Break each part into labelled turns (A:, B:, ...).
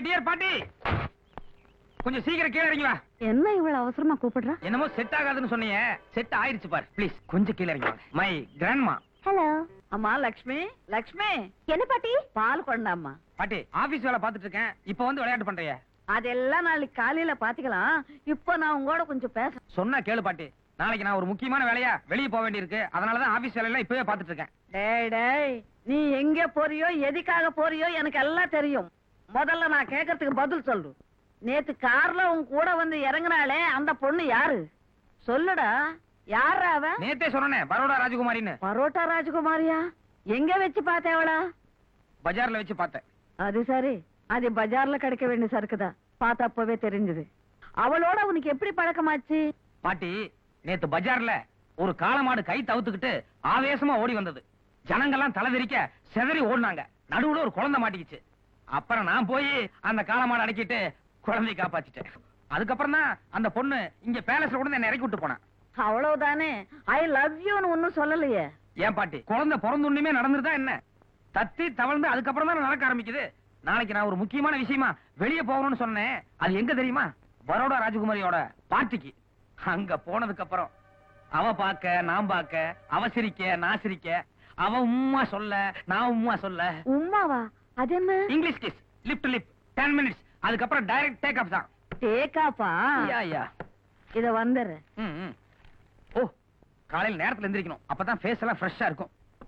A: Dear பாட்டி கொஞ்சம் சீக்கிரம் கீழே இறங்கி வா
B: என்ன இவ்வளவு அவசரமா கூப்பிடுறா
A: என்னமோ செட் ஆகாதுன்னு சொன்னீங்க செட் ஆயிருச்சு பார் ப்ளீஸ் கொஞ்சம் கீழே இறங்கி வாங்க மை கிராண்ட்மா
B: ஹலோ
C: அம்மா லக்ஷ்மி லக்ஷ்மி
B: என்ன பாட்டி
C: பால் கொண்டாம்மா
A: பாட்டி ஆபீஸ் வேலை பார்த்துட்டு இருக்கேன் இப்போ வந்து விளையாட்டு பண்றிய
C: அதெல்லாம் நாளைக்கு காலையில பாத்துக்கலாம் இப்போ நான் உங்களோட கொஞ்சம் பேச
A: சொன்னா கேளு பாட்டி நாளைக்கு நான் ஒரு முக்கியமான வேலையா வெளியே போக வேண்டியிருக்கு அதனாலதான் ஆபீஸ் வேலையெல்லாம் இப்பவே பார்த்துட்டு இருக்கேன்
C: டேய் டேய் நீ எங்க போறியோ எதுக்காக போறியோ எனக்கு எல்லாம் தெரியும் முதல்ல நான் கேட்கறதுக்கு பதில் சொல்லு நேத்து கார்ல உன் கூட வந்து இறங்குனாளே அந்த பொண்ணு யாரு சொல்லுடா யாரா அவ
A: நேத்தே சொன்னேன் பரோடா ராஜகுமாரின்னு
C: பரோட்டா ராஜகுமாரியா எங்க வச்சு பார்த்தேவளா
A: பஜார்ல வச்சு பார்த்தேன்
C: அது சரி அது பஜார்ல கிடைக்க வேண்டிய சரக்குதான் பார்த்தப்பவே தெரிஞ்சது அவளோட உனக்கு எப்படி பழக்கமாச்சு
A: பாட்டி நேத்து பஜார்ல ஒரு காளமாடு கை தவுத்துக்கிட்டு ஆவேசமா ஓடி வந்தது ஜனங்கெல்லாம் தலைவிரிக்க செதறி ஓடினாங்க நடுவுல ஒரு குழந்தை மாட்டிக்கிச்சு அப்புறம் நான் போய் அந்த காளமாடு அடக்கிட்டு குழந்தையை காப்பாத்திட்டேன் அதுக்கப்புறம் தான் அந்த பொண்ணு இங்க பேலஸ்ல கூட என்ன இறக்கி விட்டு போனான்
C: அவ்வளவுதானே ஐ லவ் யூன்னு ஒன்னும் சொல்லலையே
A: ஏன் பாட்டி குழந்தை பிறந்துண்ணுமே நடந்துருதா என்ன தத்தி தவழ்ந்து அதுக்கப்புறம் தான் நடக்க ஆரம்பிக்குது நாளைக்கு நான் ஒரு முக்கியமான விஷயமா வெளியே போகணும்னு சொன்னேன் அது எங்க தெரியுமா பரோடா ராஜகுமாரியோட பார்ட்டிக்கு அங்க போனதுக்கு அப்புறம் அவ பார்க்க நான் பார்க்க அவ சிரிக்க நான் சிரிக்க அவ உம்மா சொல்ல நான் உம்மா சொல்ல
C: உம்மாவா அது என்ன
A: English kiss lip to lip ten minutes அதுக்கப்புறம் டைரக்ட் டேக் அப் தான்
C: டேக்காப்பா
A: யா யா
C: இத வந்துரு
A: ம், ம். ஓ காலையில நேரத்துல எந்திரிக்கணும் அப்பதான் ஃபேஸ் எல்லாம் ஃப்ரெஷ்ஷா இருக்கும்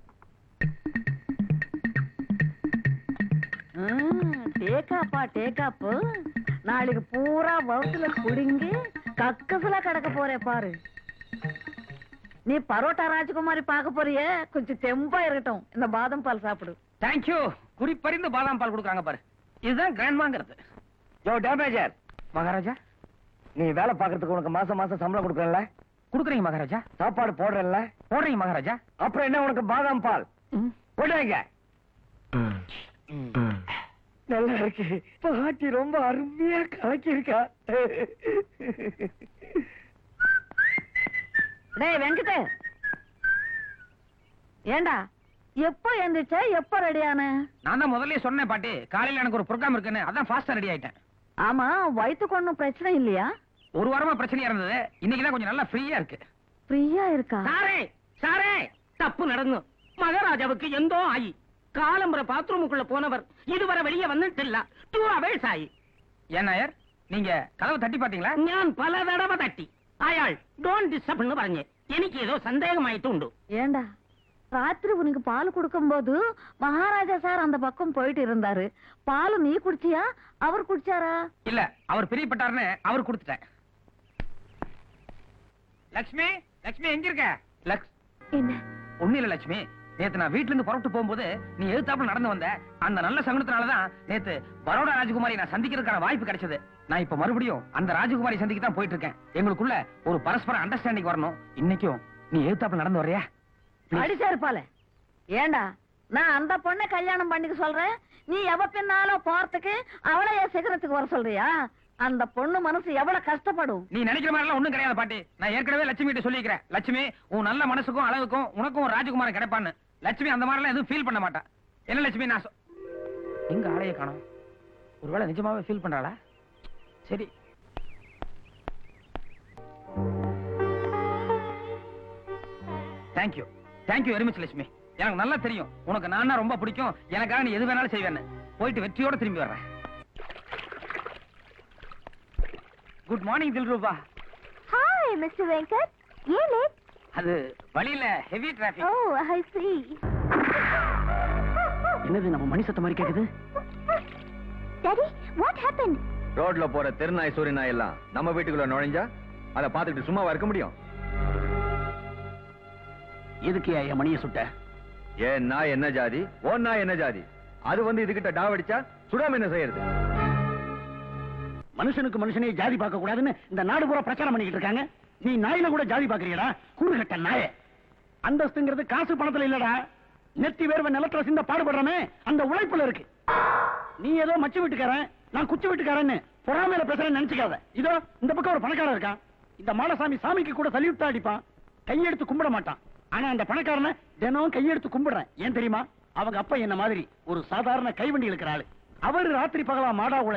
C: டேக்காப்பா டேக்காப்பு நாளைக்கு பூரா வவுத்துல குடுங்கி கக்கசுல கிடக்க போறே பாரு நீ பரோட்டா ராஜகுமாரி பார்க்க போறியே கொஞ்சம் தெம்பா இருக்கட்டும் இந்த பாதம் பால் சாப்பிடு
A: தேங்க்யூ குறிப்பறிந்து பாதாம் பால் கொடுக்குறாங்க பாரு இதுதான் கிராண்ட்மாங்கிறது யோ டேமேஜர் மகாராஜா
D: நீ வேலை பாக்குறதுக்கு உனக்கு மாசம் மாசம் சம்பளம் கொடுக்கறல
A: குடுக்குறீங்க மகாராஜா
D: சாப்பாடு போடுறல
A: போடுறீங்க மகாராஜா
D: அப்புறம் என்ன உனக்கு பாதாம் பால் போடுங்க நல்லா இருக்கு பாட்டி ரொம்ப அருமையா கலக்கி இருக்கா
C: டேய் வெங்கட் ஏண்டா எப்போ எந்திரிச்ச எப்போ ரெடியான
A: நான் தான் முதல்லயே சொன்னேன் பாட்டி காலையில எனக்கு ஒரு ப்ரோக்ராம் இருக்குன்னு அதான் ஃபாஸ்டா ரெடி ஆயிட்டேன்
C: ஆமா வயிற்றுக்கு ஒண்ணும் பிரச்சனை இல்லையா
A: ஒரு வாரமா பிரச்சனையா இருந்தது இன்னைக்கு தான் கொஞ்சம் நல்லா ஃப்ரீயா இருக்கு
C: ஃப்ரீயா இருக்கா
E: சாரே சாரே தப்பு நடந்து மகாராஜாவுக்கு எந்தோ ஆயி காலம்பர பாத்ரூமுக்குள்ள போனவர் இதுவரை வெளியே வந்துட்டு இல்ல டூ அவர்ஸ் ஆயி
A: ஏன் நாயர் நீங்க கதவை தட்டி பாத்தீங்களா
E: ഞാൻ പല തടവ തട്ടി അയാൾ ഡോൺ ഡിസ്റ്റർബ് എന്ന് പറഞ്ഞ് എനിക്ക് ഏതോ സന്ദേഹമായിട്ടുണ്ട്
C: ஏண்டா ராத்திரி உனக்கு பால் கொடுக்கும்போது மகாராஜா சார் அந்த பக்கம் போயிட்டு இருந்தாரு பால் நீ குடிச்சியா அவர் குடிச்சாரா
A: இல்ல அவர் பிரியப்பட்டாருன்னு அவர் கொடுத்துட்டேன் லக்ஷ்மி லக்ஷ்மி எங்க இருக்க லக்ஸ்
B: என்ன
A: ஒண்ணு இல்ல லட்சுமி நேத்து நான் வீட்ல இருந்து புறப்பட்டு போகும்போது நீ எதிர்த்தாப்புல நடந்து வந்த அந்த நல்ல சகுனத்தினாலதான் நேத்து பரோடா ராஜகுமாரி நான் சந்திக்கிறதுக்கான வாய்ப்பு கிடைச்சது நான் இப்ப மறுபடியும் அந்த ராஜகுமாரி சந்திக்க தான் போயிட்டு இருக்கேன் எங்களுக்குள்ள ஒரு பரஸ்பர அண்டர்ஸ்டாண்டிங் வரணும் இன்னைக்கும் நீ எதிர்த்தாப்புல நடந்து வர்றியா Please.
C: அடிச்சாரு பால ஏண்டா நான் அந்த பொண்ணை கல்யாணம் பண்ணிக்க சொல்றேன் நீ எவ பின்னாலும் போறதுக்கு அவளை என் சிகரத்துக்கு வர சொல்றியா அந்த பொண்ணு மனசு எவ்வளவு கஷ்டப்படும்
A: நீ நினைக்கிற மாதிரி எல்லாம் ஒண்ணும் கிடையாது பாட்டி நான் ஏற்கனவே லட்சுமி கிட்ட சொல்லிக்கிறேன் லட்சுமி உன் நல்ல மனசுக்கும் அளவுக்கும் உனக்கும் ஒரு ராஜகுமாரன் கிடைப்பான்னு லட்சுமி அந்த மாதிரி எல்லாம் எதுவும் ஃபீல் பண்ண மாட்டா என்ன லட்சுமி நான் சொ- எங்க ஆளைய காணோம் ஒருவேளை நிஜமாவே ஃபீல் பண்றாளா சரி thank you thank you very much Lakshmi எனக்கு நல்லா தெரியும் உனக்கு நான் ரொம்ப பிடிக்கும் எனக்காக நீ எது வேணாலும் செய்வேன்னு போயிட்டு வெற்றியோட திரும்பி வர்றேன் good morning Dilruba
B: hi mister Venkat ஏன் லேட்
A: அது வழியில heavy
B: oh
A: traffic
B: I see
E: என்னது நம்ம மணி சத்த மாதிரி கேக்குது
B: டாடி வாட் ஹேப்பன்
D: ரோட்ல போற தெருநாய் சூரிய நாய் எல்லாம் நம்ம வீட்டுக்குள்ள நுழைஞ்சா அதை பார்த்துட்டு சும்மாவா இருக்க முடியும்
E: எதுக்கு என் மணியை சுட்ட
D: ஏன் நாய் என்ன ஜாதி ஓ நாய் என்ன ஜாதி அது வந்து இதுகிட்ட டாவடிச்சா சுடாம என்ன செய்யறது
E: மனுஷனுக்கு மனுஷனே ஜாதி பார்க்க கூடாதுன்னு இந்த நாடு பூரா பிரச்சாரம் பண்ணிக்கிட்டு இருக்காங்க நீ நாயில கூட ஜாதி பாக்குறியடா கூறுகட்ட நாய அந்தஸ்துங்கிறது காசு பணத்துல இல்லடா நெத்தி வேர்வை நிலத்துல சிந்த பாடுபடுறமே அந்த உழைப்புல இருக்கு நீ ஏதோ மச்சு வீட்டுக்காரன் நான் குச்சி வீட்டுக்காரன்னு பொறாமையில பேசுறேன்னு நினைச்சுக்காத இதோ இந்த பக்கம் ஒரு பணக்காரன் இருக்கான் இந்த மாடசாமி சாமிக்கு கூட சல்யூட்டா அடிப்பான் கையெடுத்து கும்பிட மாட்டான் ஆனா அந்த பணக்காரனை தினம் கையெடுத்து கும்பிடுறேன் ஏன் தெரியுமா அவங்க அப்பா என்ன மாதிரி ஒரு சாதாரண கைவண்டி இருக்கிற ஆளு அவர் ராத்திரி பகலா மாடா உழைச்சு